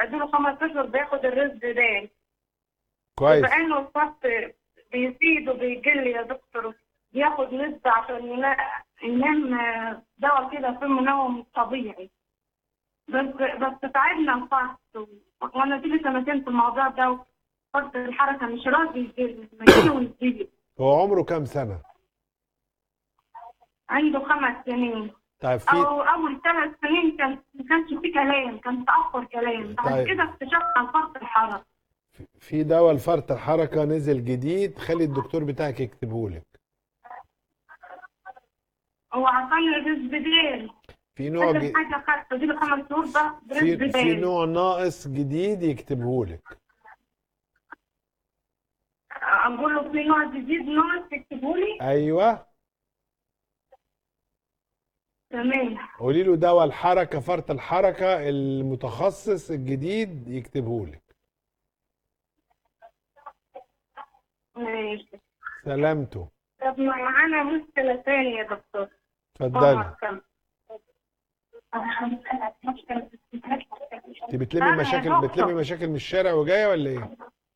اديله خمس اشهر بياخد الريسبيدال كويس بما انه الفحص بيزيد وبيقل يا دكتور بياخد نسبة عشان ينا- ينام آه، دواء كده في منوم طبيعي بس بس تعبنا الفحص و- وانا دي سنتين في الموضوع ده وفرط الحركة مش راضي يجيب يجيله ويزيد هو عمره كام سنة عنده خمس سنين طيب في او اول ثلاث سنين كان ما كانش في كلام كان تاخر كلام بعد طيب. كده اكتشفنا فرط الحركه في دواء لفرط الحركة نزل جديد خلي الدكتور بتاعك يكتبه لك هو عطاني ريسبيدال في نوع اخر ج... حاجه خدته دي خمس شهور ده في في ريسبيدال نوع ناقص جديد يكتبه لك اقول له في نوع جديد ناقص تكتبه لي ايوه تمام قولي له دواء الحركة فرط الحركة المتخصص الجديد يكتبه لك ماشي سلامته طب معانا مشكله ثانيه يا دكتور اتفضلي كم انت بتلمي أنا يا مشاكل دكتور. بتلمي مشاكل من الشارع وجايه ولا ايه؟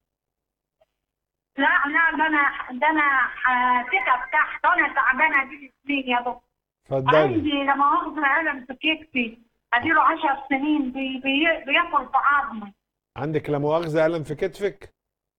لا لا ده انا ده انا هتكب تحت وانا تعبانه دي سنين يا دكتور اتفضلي عندي لما اخذ الم في كتفي اديله 10 سنين بي بي بياكل في عظمي عندك لا مؤاخذة ألم في كتفك؟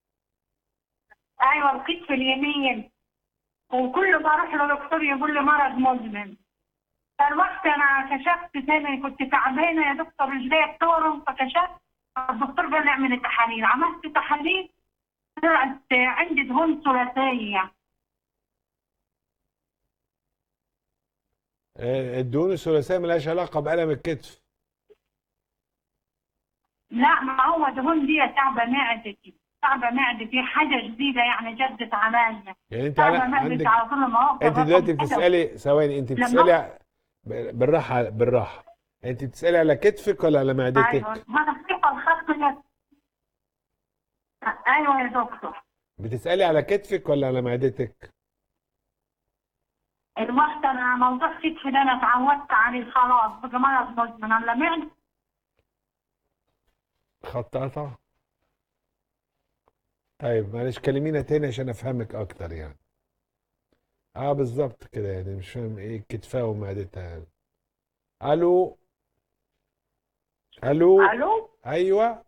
ايوه الكتف اليمين وكل ما اروح لدكتور يقول لي مرض مزمن فالوقت انا كشفت تاني كنت تعبانه يا دكتور رجلي بتورم فكشفت الدكتور قال لي اعمل تحاليل عملت تحاليل طلعت عندي دهون ثلاثيه آه، الدهون الثلاثية ملهاش علاقة بألم الكتف لا ما هو دهون دي تعبه معدتي تعبه معدتي حاجه جديده يعني جدت عليا يعني أنت تعبه على- معدتي عندك على طول ما أنت دلوقتي بتسألي ثواني أنت لما- بتسألي ع- بالراحة بالراحة أنت بتسألي على كتفك ولا على معدتك؟ ايوه هذا الثقه الخط ده ايوه يا دكتور بتسألي على كتفك ولا على معدتك؟ الوقت انا موضوع كتفي ده انا اتعودت عليه خلاص بقى مرض مزمن انا معدتي خط قطع طيب معلش كلمينا تاني عشان أفهمك أكتر يعني اه بالظبط كده يعني مش فاهم ايه كتفها ومعدتها يعني الو الو الو ايوه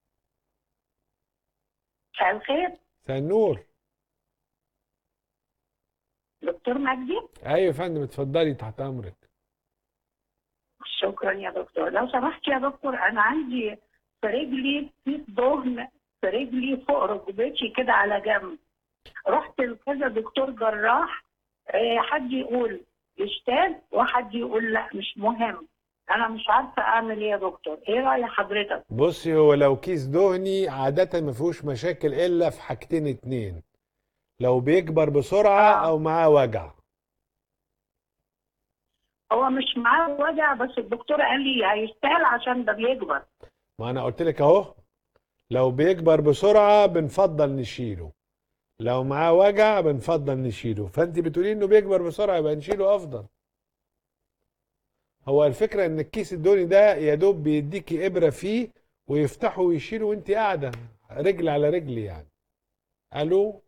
مساء الخير مساء النور دكتور مجدي ايوه يا فندم اتفضلي تحت امرك شكرا يا دكتور لو سمحت يا دكتور انا عندي في رجلي في دهن في رجلي فوق ركبتي كده على جنب رحت لكذا دكتور جراح آه، حد يقول يشتغل وحد يقول لا مش مهم انا مش عارفه اعمل ايه يا دكتور ايه راي حضرتك بصي هو لو كيس دهني عادة ما فيهوش مشاكل الا في حاجتين اتنين لو بيكبر بسرعة آه. او معاه وجع هو مش معاه وجع بس الدكتور قال لي هيستاهل عشان ده بيكبر ما انا قلت لك اهو لو بيكبر بسرعة بنفضل نشيله لو معاه وجع بنفضل نشيله فانت بتقولي انه بيكبر بسرعة يبقى نشيله افضل هو الفكرة ان الكيس الدهني ده يا دوب بيديكي ابرة فيه ويفتحه ويشيله وانت قاعدة رجل على رجل يعني الو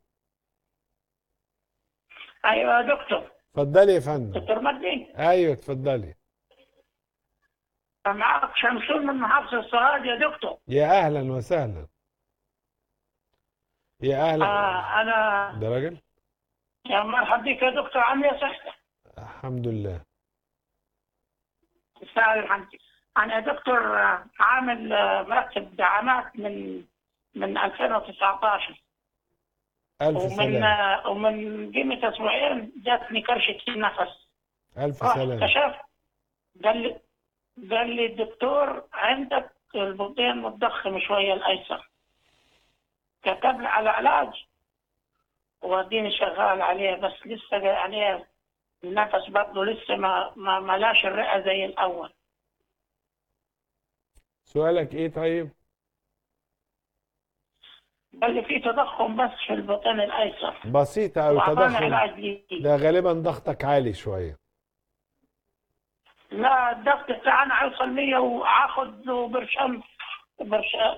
ايوه يا دكتور اتفضلي يا فندم دكتور مجدي ايوه اتفضلي معاك شمسون من محافظه الصعيد يا دكتور يا اهلا وسهلا يا اهلا آه انا ده راجل يا مرحبا بك يا دكتور عامل ايه صحتك؟ الحمد لله تستاهل الحمد انا يا دكتور آه، عامل آه، مركب دعامات من من 2019 الف ومن سلامة آه، ومن قيمة اسبوعين جاتني كرشة نفس الف رحت سلامة كشفت قال لي قال لي الدكتور عندك البطين متضخم شوية الايسر كتب لي على علاج واديني شغال عليه بس لسه يعني النفس برضه لسه ما ما ملاش الرئة زي الأول سؤالك ايه طيب قال لي في تضخم بس في البطن الأيسر بسيطة او وأعطاني تضخم علاج ليه ده غالبا ضغطك عالي شوية لا الضغط بتاعنا هيوصل 100 وآخد له برشام برشا